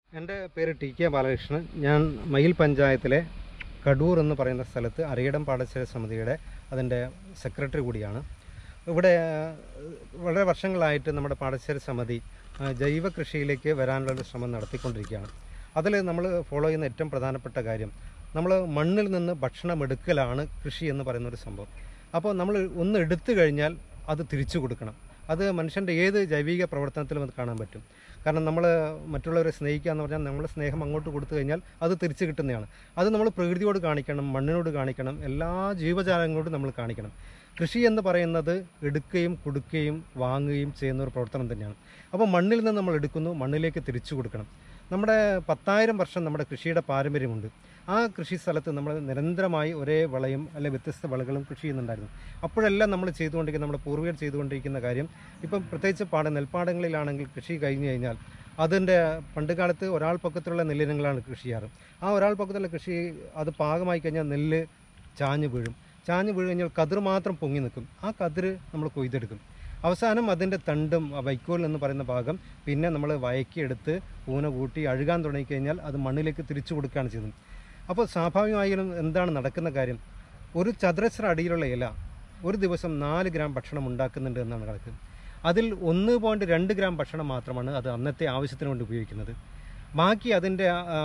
എൻ്റെ പേര് T K Balakrishnan ഞാൻ മയിൽ പഞ്ചായത്തിലെ കടൂർ എന്ന് പറയുന്ന സ്ഥലത്ത് അരയിടം പാടശേഖര സമിതിയുടെ അതിൻ്റെ സെക്രട്ടറി കൂടിയാണ് ഇവിടെ ആ, വളരെ വർഷങ്ങളായിട്ട് നമ്മുടെ പാടശേഖര സമിതി ആ, ജൈവ കൃഷിയിലേക്ക് വരാനുള്ളൊരു ശ്രമം നടത്തിക്കൊണ്ടിരിക്കുകയാണ് അതിൽ നമ്മൾ ഫോളോ ചെയ്യുന്ന ഏറ്റവും പ്രധാനപ്പെട്ട കാര്യം നമ്മൾ മണ്ണിൽ നിന്ന് ഭക്ഷണം എടുക്കലാണ് കൃഷി എന്ന് പറയുന്ന ഒരു സംഭവം അപ്പോൾ നമ്മൾ ഒന്ന് എടുത്തു കഴിഞ്ഞാൽ അത് തിരിച്ചു കൊടുക്കണം അത് മനുഷ്യൻ്റെ ഏത് ജൈവിക പ്രവർത്തനത്തിലും അത് കാണാൻ പറ്റും കാരണം നമ്മൾ മറ്റുള്ളവരെ സ്നേഹിക്കുക എന്ന് പറഞ്ഞാൽ നമ്മൾ സ്നേഹം അങ്ങോട്ട് കൊടുത്തു കഴിഞ്ഞാൽ അത് തിരിച്ചു കിട്ടുന്നതാണ് അത് നമ്മൾ പ്രകൃതിയോട് കാണിക്കണം മണ്ണിനോട് കാണിക്കണം എല്ലാ ജീവജാലങ്ങളോടും നമ്മൾ കാണിക്കണം കൃഷി എന്ന് പറയുന്നത് എടുക്കുകയും കൊടുക്കുകയും വാങ്ങുകയും ചെയ്യുന്ന ഒരു പ്രവർത്തനം തന്നെയാണ് അപ്പോൾ മണ്ണിൽ നിന്ന് നമ്മൾ എടുക്കുന്നു മണ്ണിലേക്ക് തിരിച്ചു കൊടുക്കണം നമ്മുടെ പത്തായിരം വർഷം നമ്മുടെ കൃഷിയുടെ പാരമ്പര്യമുണ്ട് ആ കൃഷി സ്ഥലത്ത് നമ്മൾ നിരന്തരമായി ഒരേ വിളയും അല്ലെങ്കിൽ വ്യത്യസ്ത വിളകളും കൃഷി ചെയ്യുന്നുണ്ടായിരുന്നു അപ്പോഴെല്ലാം നമ്മൾ ചെയ്തുകൊണ്ടിരിക്കുന്ന നമ്മുടെ പൂർവികർ ചെയ്തുകൊണ്ടിരിക്കുന്ന കാര്യം ഇപ്പം പ്രത്യേകിച്ച് പാട നെൽപ്പാടങ്ങളിലാണെങ്കിൽ കൃഷി കഴിഞ്ഞു കഴിഞ്ഞാൽ അതിൻ്റെ പണ്ട് കാലത്ത് ഒരാൾ പൊക്കത്തിലുള്ള നെല്ലിനങ്ങളാണ് കൃഷി ചെയ്യാറ് ആ ഒരാൾ പൊക്കത്തിലുള്ള കൃഷി അത് പാകമായി കഴിഞ്ഞാൽ നെല്ല് ചാഞ്ഞു വീഴും ചാഞ്ഞു വീഴ് കഴിഞ്ഞാൽ കതിർ മാത്രം പൊങ്ങി നിൽക്കും ആ കതിർ നമ്മൾ കൊയ്തെടുക്കും അവസാനം അതിൻ്റെ തണ്ടും ആ വൈക്കോൽ എന്ന് പറയുന്ന ഭാഗം പിന്നെ നമ്മൾ വയക്കിയെടുത്ത് പൂന കൂട്ടി അഴുകാൻ തുടങ്ങിക്കഴിഞ്ഞാൽ അത് മണ്ണിലേക്ക് തിരിച്ചു കൊടുക്കുകയാണ് ചെയ്യുന്നത് അപ്പോൾ സ്വാഭാവികമായാലും എന്താണ് നടക്കുന്ന കാര്യം ഒരു ചതുരശ്ര അടിയിലുള്ള ഇല ഒരു ദിവസം നാല് ഗ്രാം ഭക്ഷണം ഉണ്ടാക്കുന്നുണ്ട് എന്നാണ് കണക്ക് അതിൽ ഒന്ന് പോയിൻറ്റ് രണ്ട് ഗ്രാം ഭക്ഷണം മാത്രമാണ് അത് അന്നത്തെ ആവശ്യത്തിന് വേണ്ടി ഉപയോഗിക്കുന്നത് ബാക്കി അതിൻ്റെ ആ,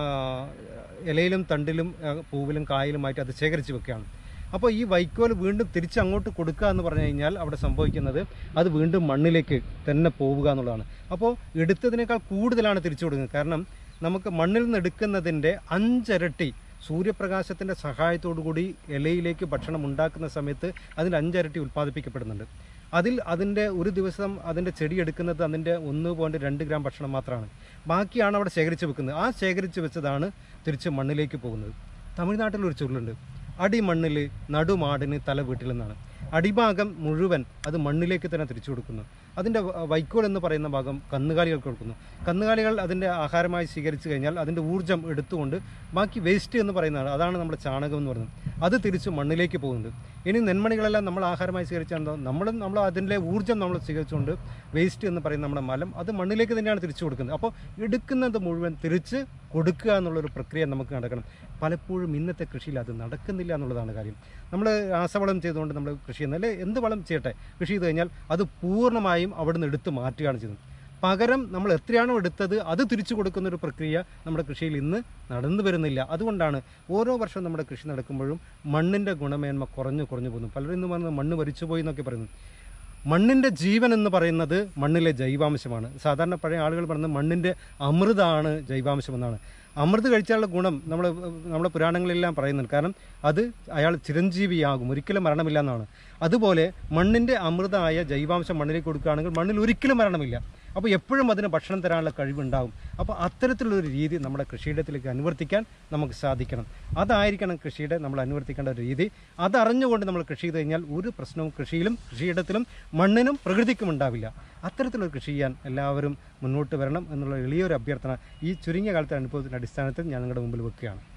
ഇലയിലും തണ്ടിലും ആ, പൂവിലും കായലുമായിട്ട് അത് ശേഖരിച്ച് വെക്കുകയാണ് അപ്പോൾ ഈ വൈക്കോൽ വീണ്ടും തിരിച്ച് അങ്ങോട്ട് കൊടുക്കുക എന്ന് പറഞ്ഞു കഴിഞ്ഞാൽ അവിടെ സംഭവിക്കുന്നത് അത് വീണ്ടും മണ്ണിലേക്ക് തന്നെ പോവുക എന്നുള്ളതാണ് അപ്പോൾ എടുത്തതിനേക്കാൾ കൂടുതലാണ് തിരിച്ചു കൊടുക്കുന്നത് കാരണം നമുക്ക് മണ്ണിൽ നിന്ന് എടുക്കുന്നതിൻ്റെ അഞ്ചിരട്ടി സൂര്യപ്രകാശത്തിൻ്റെ സഹായത്തോടു കൂടി ഇലയിലേക്ക് ഭക്ഷണം ഉണ്ടാക്കുന്ന സമയത്ത് അതിൻ്റെ അഞ്ചിരട്ടി ഉൽപ്പാദിപ്പിക്കപ്പെടുന്നുണ്ട് അതിൽ അതിൻ്റെ ഒരു ദിവസം അതിൻ്റെ ചെടി എടുക്കുന്നത് അതിൻ്റെ ഒന്ന് പോയിൻറ്റ് രണ്ട് ഗ്രാം ഭക്ഷണം മാത്രമാണ് ബാക്കിയാണ് അവിടെ ശേഖരിച്ച് വെക്കുന്നത് ആ ശേഖരിച്ച് വെച്ചതാണ് തിരിച്ച് മണ്ണിലേക്ക് പോകുന്നത് തമിഴ്നാട്ടിൽ ഒരു ചുരുളുണ്ട് അടിമണ്ണിൽ നടുമാടിന് തല വീട്ടിൽ നിന്നാണ് അടിഭാഗം മുഴുവൻ അത് മണ്ണിലേക്ക് തന്നെ തിരിച്ചു കൊടുക്കുന്നു അതിൻ്റെ വ- വൈക്കോൽ എന്ന് പറയുന്ന ഭാഗം കന്നുകാലികൾക്ക് കൊടുക്കുന്നു കന്നുകാലികൾ അതിൻ്റെ ആഹാരമായി സ്വീകരിച്ചു കഴിഞ്ഞാൽ അതിൻ്റെ ഊർജ്ജം എടുത്തുകൊണ്ട് ബാക്കി വേസ്റ്റ് എന്ന് പറയുന്നതാണ് അതാണ് നമ്മുടെ ചാണകം എന്ന് പറയുന്നത് അത് തിരിച്ച് മണ്ണിലേക്ക് പോകുന്നുണ്ട് ഇനി നെന്മണികളെല്ലാം നമ്മൾ ആഹാരമായി സ്വീകരിച്ചാൽ നമ്മളും നമ്മൾ അതിൻ്റെ ഊർജ്ജം നമ്മൾ സ്വീകരിച്ചുകൊണ്ട് വേസ്റ്റ് എന്ന് പറയുന്ന നമ്മുടെ മലം അത് മണ്ണിലേക്ക് തന്നെയാണ് തിരിച്ചു കൊടുക്കുന്നത് അപ്പോൾ എടുക്കുന്നത് മുഴുവൻ തിരിച്ച് കൊടുക്കുക എന്നുള്ളൊരു പ്രക്രിയ നമുക്ക് നടക്കണം പലപ്പോഴും ഇന്നത്തെ കൃഷിയിൽ അത് നടക്കുന്നില്ല എന്നുള്ളതാണ് കാര്യം നമ്മൾ രാസവളം ചെയ്തുകൊണ്ട് നമ്മൾ കൃഷി ചെയ്യുന്നത് അല്ലെ എന്ത് വളം ചെയ്യട്ടെ കൃഷി ചെയ്ത് കഴിഞ്ഞാൽ അത് പൂർണ്ണമായും അവിടെ നിന്ന് എടുത്ത് മാറ്റുകയാണ് ചെയ്യുന്നത് പകരം നമ്മൾ എത്രയാണോ എടുത്തത് അത് തിരിച്ചു കൊടുക്കുന്ന ഒരു പ്രക്രിയ നമ്മുടെ കൃഷിയിൽ ഇന്ന് നടന്നു വരുന്നില്ല അതുകൊണ്ടാണ് ഓരോ വർഷവും നമ്മുടെ കൃഷി നടക്കുമ്പോഴും മണ്ണിൻ്റെ ഗുണമേന്മ കുറഞ്ഞു കുറഞ്ഞു പോകുന്നു പലരും ഇന്ന് പറയുന്നത് മണ്ണ് മരിച്ചുപോയി എന്നൊക്കെ പറയുന്നു മണ്ണിൻ്റെ ജീവൻ എന്ന് പറയുന്നത് മണ്ണിലെ ജൈവാംശമാണ് സാധാരണ പഴയ ആളുകൾ പറയുന്നത് മണ്ണിൻ്റെ അമൃതാണ് ജൈവാംശം എന്നാണ് അമൃത് കഴിച്ചാലുള്ള ഗുണം നമ്മൾ നമ്മുടെ പുരാണങ്ങളിലെല്ലാം പറയുന്നുണ്ട് കാരണം അത് അയാൾ ചിരഞ്ജീവിയാകും ഒരിക്കലും മരണമില്ല എന്നാണ് അതുപോലെ മണ്ണിൻ്റെ അമൃതമായ ജൈവാംശം മണ്ണിലേക്ക് കൊടുക്കുകയാണെങ്കിൽ മണ്ണിൽ ഒരിക്കലും മരണമില്ല അപ്പോൾ എപ്പോഴും അതിന് ഭക്ഷണം തരാനുള്ള കഴിവുണ്ടാവും അപ്പോൾ അത്തരത്തിലുള്ളൊരു രീതി നമ്മുടെ കൃഷിയിടത്തിലേക്ക് അനുവർത്തിക്കാൻ നമുക്ക് സാധിക്കണം അതായിരിക്കണം കൃഷിയുടെ നമ്മൾ അനുവർത്തിക്കേണ്ട ഒരു രീതി അതറിഞ്ഞുകൊണ്ട് നമ്മൾ കൃഷി ചെയ്ത് കഴിഞ്ഞാൽ ഒരു പ്രശ്നവും കൃഷിയിലും കൃഷിയിടത്തിലും മണ്ണിനും പ്രകൃതിക്കും ഉണ്ടാവില്ല അത്തരത്തിലൊരു കൃഷി ചെയ്യാൻ എല്ലാവരും മുന്നോട്ട് വരണം എന്നുള്ള എളിയൊരു അഭ്യർത്ഥന ഈ ചുരുങ്ങിയ കാലത്തെ അനുഭവത്തിൻ്റെ അടിസ്ഥാനത്തിൽ ഞാൻ നിങ്ങളുടെ മുമ്പിൽ വെക്കുകയാണ്